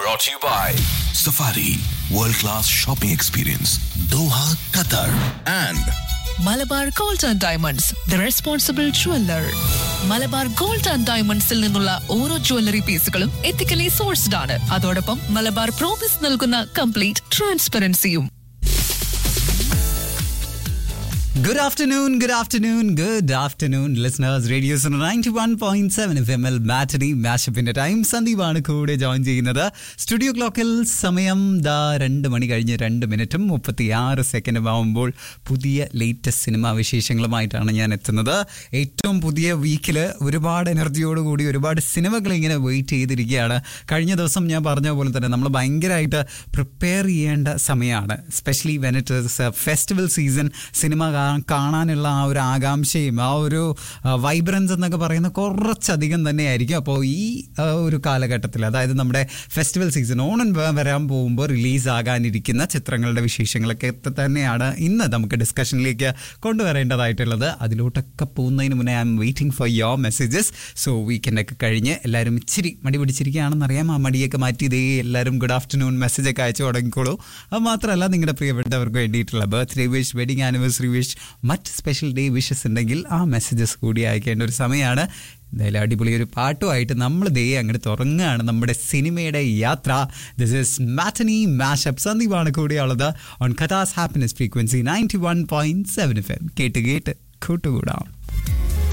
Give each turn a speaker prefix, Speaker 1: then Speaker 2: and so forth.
Speaker 1: brought to you by Safari World Class Shopping Experience Doha, Qatar and
Speaker 2: Malabar gold and diamonds the responsible jeweller Malabar gold and ഡയമണ്ട്സിൽ നിന്നുള്ള ഓരോ jewellery പീസുകളും ethically sourced ആണ് അതോടൊപ്പം Malabar promise നൽകുന്ന complete ട്രാൻസ്പെറൻസിയും
Speaker 3: Good afternoon, good afternoon, good afternoon, listeners. Radio 91.7 FM ൽ matinee മാഷപ്പിന്റെ ടൈം സന്ദീപാണ് കൂടെ ജോയിൻ ചെയ്യുന്നത് സ്റ്റുഡിയോ ക്ലോക്കിൽ സമയം ദാ രണ്ട് മണി കഴിഞ്ഞ് രണ്ട് മിനിറ്റും മുപ്പത്തിയാറ് സെക്കൻഡും ആവുമ്പോൾ പുതിയ ലേറ്റസ്റ്റ് സിനിമാ വിശേഷങ്ങളുമായിട്ടാണ് ഞാൻ എത്തുന്നത് ഏറ്റവും പുതിയ വീക്കിൽ ഒരുപാട് എനർജിയോടുകൂടി ഒരുപാട് സിനിമകൾ ഇങ്ങനെ വെയിറ്റ് ചെയ്തിരിക്കുകയാണ് കഴിഞ്ഞ ദിവസം ഞാൻ പറഞ്ഞ പോലെ തന്നെ നമ്മൾ ഭയങ്കരമായിട്ട് പ്രിപ്പയർ ചെയ്യേണ്ട സമയമാണ് specially when it is festival season cinema കാ- കാണാനുള്ള ആ ഒരു ആകാംക്ഷയും ആ ഒരു വൈബ്രൻസ് എന്നൊക്കെ പറയുന്ന കുറച്ചധികം തന്നെയായിരിക്കും അപ്പോൾ ഈ ആ, ഒരു കാലഘട്ടത്തിൽ അതായത് നമ്മുടെ ഫെസ്റ്റിവൽ സീസൺ ഓണം വ- വരാൻ പോകുമ്പോൾ റിലീസ് ആകാനിരിക്കുന്ന ചിത്രങ്ങളുടെ വിശേഷങ്ങളൊക്കെ ത- തന്നെയാണ് ഇന്ന് നമുക്ക് ഡിസ്കഷനിലേക്ക് കൊണ്ടുവരേണ്ടതായിട്ടുള്ളത് അതിലോട്ടൊക്കെ പോകുന്നതിന് മുന്നേ I'm waiting for your messages so വീക്കെൻഡൊക്കെ കഴിഞ്ഞ് എല്ലാവരും ഇച്ചിരി മടി പിടിച്ചിരിക്കുകയാണെന്നറിയാം ആ മടിയൊക്കെ മാറ്റി ഇതേ എല്ലാവരും ഗുഡ് ആഫ്റ്റർനൂൺ മെസ്സേജൊക്കെ അയച്ചു തുടങ്ങിക്കോളൂ അത് മാത്രമല്ല നിങ്ങളുടെ പ്രിയപ്പെട്ടവർക്ക് വേണ്ടിയിട്ടുള്ള birthday wish wedding anniversary wish മറ്റ് സ്പെഷ്യൽ ഡേ വിഷസ് ഉണ്ടെങ്കിൽ ആ മെസ്സേജസ് കൂടി അയക്കേണ്ട ഒരു സമയമാണ് എന്തായാലും അടിപൊളി ഒരു പാട്ടുമായിട്ട് നമ്മൾ ദേ അങ്ങോട്ട് തുടങ്ങുകയാണ് നമ്മുടെ സിനിമയുടെ യാത്ര ദിസ് ഇസ് മാറ്റനി മാഷപ്പ് സന്ദീപാണ് കൂടിയുള്ളത് ഓൺ കഥാസ് happiness frequency ninety one point seven F M കേട്ട് കേട്ട് കൂട്ടുകൂടാം